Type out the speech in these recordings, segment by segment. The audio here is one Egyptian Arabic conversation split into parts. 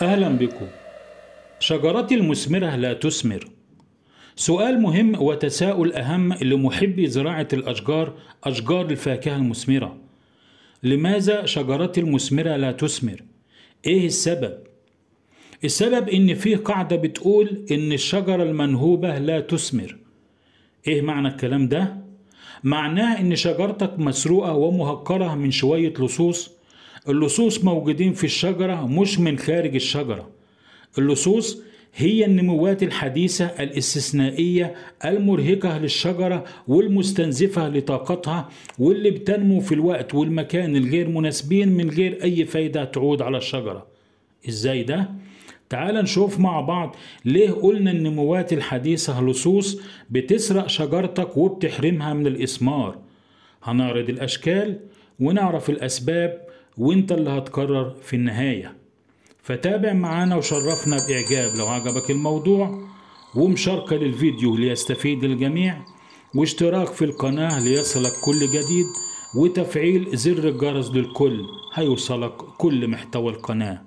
أهلا بكم شجرتي المثمرة لا تثمر سؤال مهم وتساؤل أهم لمحبي زراعة الأشجار أشجار الفاكهة المثمرة لماذا شجرتي المثمرة لا تثمر؟ إيه السبب؟ السبب إن فيه قاعدة بتقول إن الشجرة المنهوبة لا تثمر إيه معنى الكلام ده؟ معناه إن شجرتك مسروقة ومهكرة من شوية لصوص اللصوص موجودين في الشجرة مش من خارج الشجرة اللصوص هي النموات الحديثة الاستثنائية المرهقة للشجرة والمستنزفة لطاقتها واللي بتنمو في الوقت والمكان الغير مناسبين من غير أي فايدة تعود على الشجرة إزاي ده؟ تعال نشوف مع بعض ليه قلنا النموات الحديثة لصوص بتسرق شجرتك وبتحرمها من الإثمار هنعرض الأشكال ونعرف الأسباب وانت اللي هتقرر في النهاية فتابع معانا وشرفنا بإعجاب لو عجبك الموضوع ومشاركة للفيديو ليستفيد الجميع واشتراك في القناة ليصلك كل جديد وتفعيل زر الجرس للكل هيوصلك كل محتوى القناه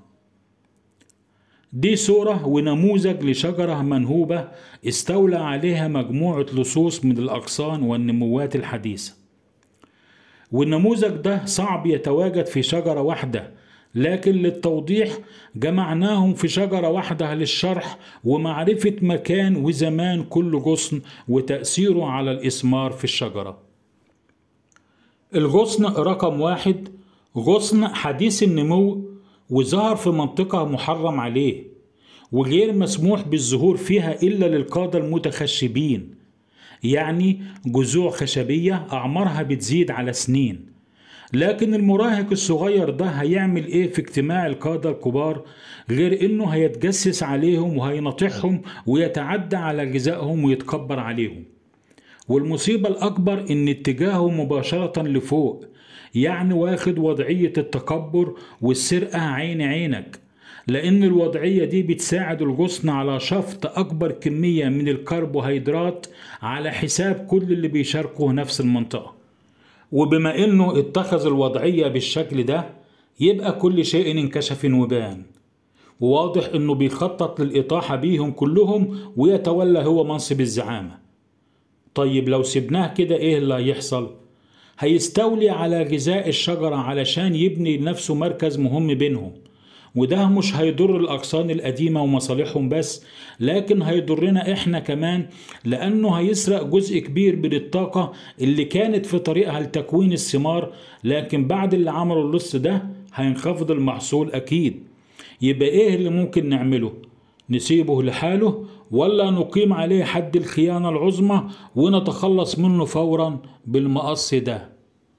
دي صورة ونموذج لشجرة منهوبة استولى عليها مجموعة لصوص من الأغصان والنموات الحديثة والنموذج ده صعب يتواجد في شجرة واحدة لكن للتوضيح جمعناهم في شجرة واحدة للشرح ومعرفة مكان وزمان كل غصن وتأثيره على الإثمار في الشجرة الغصن رقم واحد غصن حديث النمو وظهر في منطقة محرم عليه وغير مسموح بالظهور فيها إلا للقادة المتخشبين يعني جذوع خشبية أعمارها بتزيد على سنين لكن المراهق الصغير ده هيعمل ايه في اجتماع القادة الكبار غير انه هيتجسس عليهم وهيناطحهم ويتعدى على غذائهم ويتكبر عليهم والمصيبة الأكبر إن اتجاهه مباشرة لفوق يعني واخد وضعية التكبر والسرقة عين عينك لأن الوضعية دي بتساعد الغصن على شفط أكبر كمية من الكربوهيدرات على حساب كل اللي بيشاركوا نفس المنطقة وبما إنه اتخذ الوضعية بالشكل ده يبقى كل شيء انكشف وبان وواضح إنه بيخطط للإطاحة بيهم كلهم ويتولى هو منصب الزعامة طيب لو سبناه كده إيه اللي هيحصل؟ هيستولي على غذاء الشجرة علشان يبني لنفسه مركز مهم بينهم وده مش هيضر الأغصان القديمة ومصالحهم بس لكن هيضرنا إحنا كمان لأنه هيسرق جزء كبير من الطاقة اللي كانت في طريقها لتكوين الثمار لكن بعد اللي عملوا اللص ده هينخفض المحصول أكيد يبقى إيه اللي ممكن نعمله؟ نسيبه لحاله ولا نقيم عليه حد الخيانة العظمى ونتخلص منه فورا بالمقص ده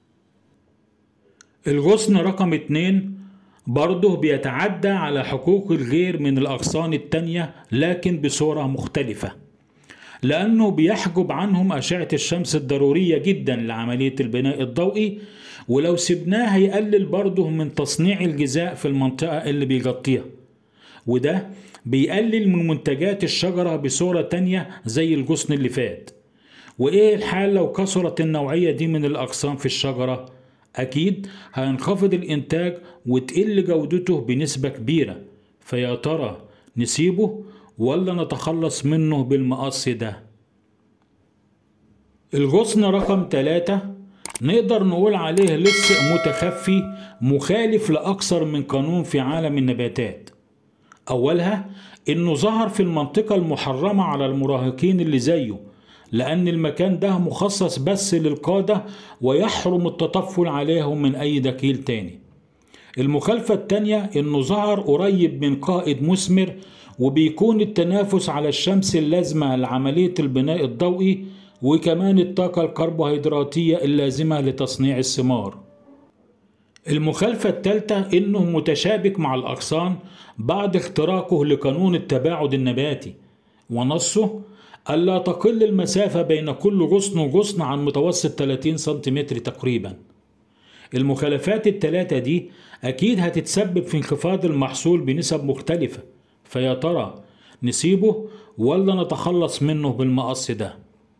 الغصن رقم اتنين برضه بيتعدى على حقوق الغير من الأغصان التانية لكن بصورة مختلفة لأنه بيحجب عنهم أشعة الشمس الضرورية جدا لعملية البناء الضوئي ولو سبناه هيقلل برضه من تصنيع الغذاء في المنطقة اللي بيغطيها وده بيقلل من منتجات الشجرة بصورة تانية زي الغصن اللي فات وإيه الحال لو كثرت النوعية دي من الأغصان في الشجرة؟ أكيد هينخفض الإنتاج وتقل جودته بنسبة كبيرة فيا ترى نسيبه ولا نتخلص منه بالمقص ده الغصن رقم ثلاثة نقدر نقول عليه لص متخفي مخالف لأكثر من قانون في عالم النباتات أولها إنه ظهر في المنطقة المحرمة على المراهقين اللي زيه لأن المكان ده مخصص بس للقادة ويحرم التطفل عليهم من أي دكيل تاني المخالفة التانية إنه ظهر قريب من قائد مثمر وبيكون التنافس على الشمس اللازمة لعملية البناء الضوئي وكمان الطاقة الكربوهيدراتية اللازمة لتصنيع الثمار المخالفة الثالثة إنه متشابك مع الأغصان بعد اختراقه لقانون التباعد النباتي ونصه ألا تقل المسافة بين كل غصن وغصن عن متوسط 30 سنتيمتر تقريبا المخالفات الثلاثة دي أكيد هتتسبب في انخفاض المحصول بنسب مختلفة فيا ترى نسيبه ولا نتخلص منه بالمقص ده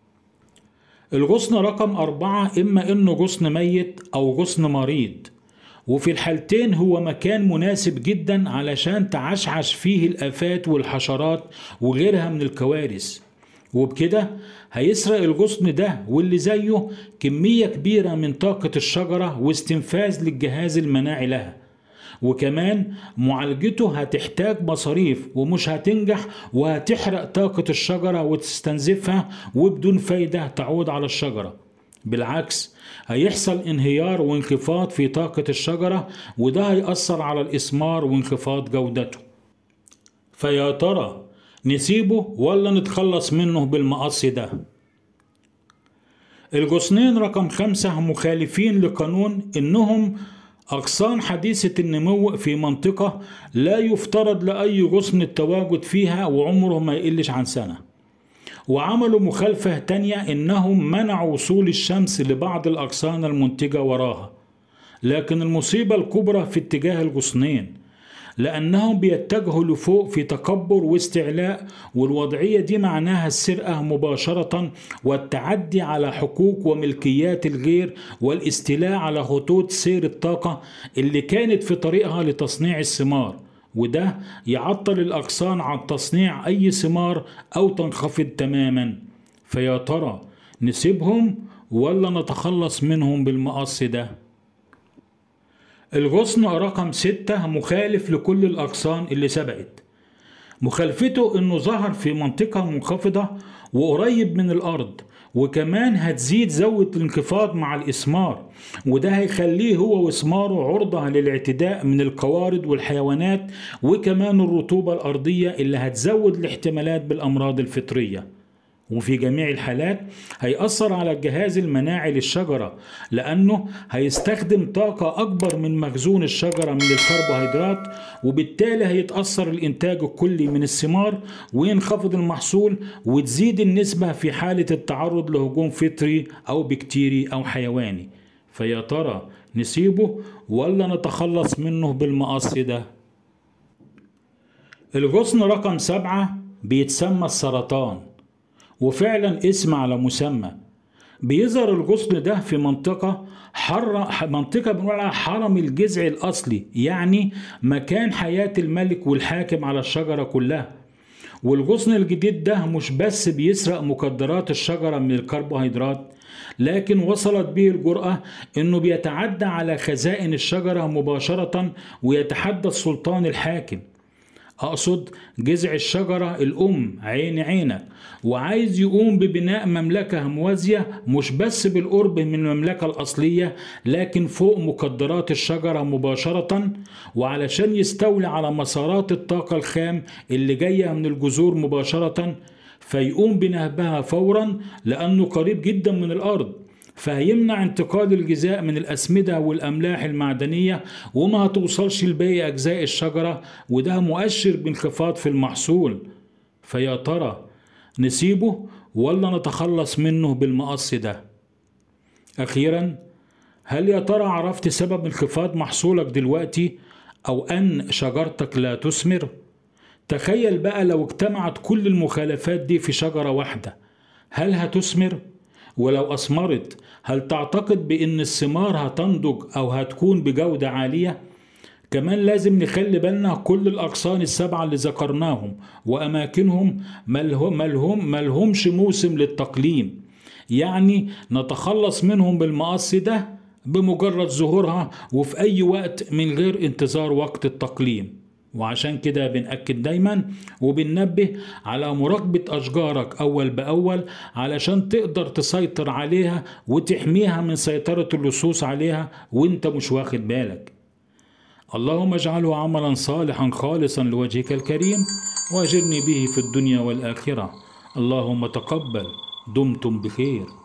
الغصن رقم أربعة إما إنه غصن ميت أو غصن مريض وفي الحالتين هو مكان مناسب جدا علشان تعشعش فيه الآفات والحشرات وغيرها من الكوارث وبكده هيسرق الغصن ده واللي زيه كمية كبيرة من طاقة الشجرة واستنفاذ للجهاز المناعي لها وكمان معالجته هتحتاج مصاريف ومش هتنجح وهتحرق طاقة الشجرة وتستنزفها وبدون فايدة تعود على الشجرة بالعكس هيحصل انهيار وانخفاض في طاقة الشجرة وده هيأثر على الإثمار وانخفاض جودته فيا ترى نسيبه ولا نتخلص منه بالمقص ده الغصنين رقم خمسة مخالفين لقانون إنهم أغصان حديثة النمو في منطقة لا يفترض لأي غصن التواجد فيها وعمره ما يقلش عن سنة وعملوا مخالفة تانية إنهم منعوا وصول الشمس لبعض الأغصان المنتجة وراها لكن المصيبة الكبرى في اتجاه الغصنين لأنهم بيتجهوا لفوق في تكبر واستعلاء والوضعية دي معناها السرقة مباشرة والتعدي على حقوق وملكيات الغير والاستيلاء على خطوط سير الطاقة اللي كانت في طريقها لتصنيع الثمار وده يعطل الأغصان عن تصنيع أي ثمار أو تنخفض تماما فيا ترى نسيبهم ولا نتخلص منهم بالمقص ده الغصن رقم ستة مخالف لكل الأغصان اللي سبقت مخالفته انه ظهر في منطقة منخفضة وقريب من الأرض وكمان هتزيد زاوية الانخفاض مع الإسمار وده هيخليه هو وإسماره عرضة للاعتداء من القوارض والحيوانات وكمان الرطوبة الأرضية اللي هتزود الاحتمالات بالأمراض الفطرية وفي جميع الحالات هيأثر على الجهاز المناعي للشجرة لأنه هيستخدم طاقة أكبر من مخزون الشجرة من الكربوهيدرات وبالتالي هيتأثر الإنتاج الكلي من الثمار وينخفض المحصول وتزيد النسبة في حالة التعرض لهجوم فطري أو بكتيري أو حيواني فيا ترى نسيبه ولا نتخلص منه بالمقص ده الغصن رقم سبعة بيتسمى السرطان وفعلا اسم على مسمى بيظهر الغصن ده في منطقة حر منطقة بنقول عليها حرم الجذع الأصلي يعني مكان حياة الملك والحاكم على الشجرة كلها والغصن الجديد ده مش بس بيسرق مقدرات الشجرة من الكربوهيدرات لكن وصلت به الجرأة انه بيتعدى على خزائن الشجرة مباشرة ويتحدى السلطان الحاكم أقصد جذع الشجرة الأم عين عينك وعايز يقوم ببناء مملكة موازية مش بس بالقرب من المملكة الأصلية لكن فوق مقدرات الشجرة مباشرة وعلشان يستولي على مسارات الطاقة الخام اللي جاية من الجذور مباشرة فيقوم بنهبها فورا لأنه قريب جدا من الأرض فهيمنع انتقال الغذاء من الأسمدة والأملاح المعدنية وما هتوصلش لباقي أجزاء الشجرة وده مؤشر بانخفاض في المحصول فيا ترى نسيبه ولا نتخلص منه بالمقص ده أخيرا هل يا ترى عرفت سبب انخفاض محصولك دلوقتي أو أن شجرتك لا تثمر؟ تخيل بقى لو اجتمعت كل المخالفات دي في شجرة واحدة هل هتثمر؟ ولو أثمرت هل تعتقد بأن الثمار هتنضج أو هتكون بجودة عالية؟ كمان لازم نخلي بالنا كل الأغصان السبعة اللي ذكرناهم وأماكنهم ملهم ملهم ملهمش موسم للتقليم يعني نتخلص منهم بالمقص ده بمجرد ظهورها وفي أي وقت من غير انتظار وقت التقليم وعشان كده بنأكد دايما وبننبه على مراقبة أشجارك أول بأول علشان تقدر تسيطر عليها وتحميها من سيطرة اللصوص عليها وانت مش واخد بالك اللهم اجعله عملا صالحا خالصا لوجهك الكريم واجرني به في الدنيا والآخرة اللهم تقبل دمتم بخير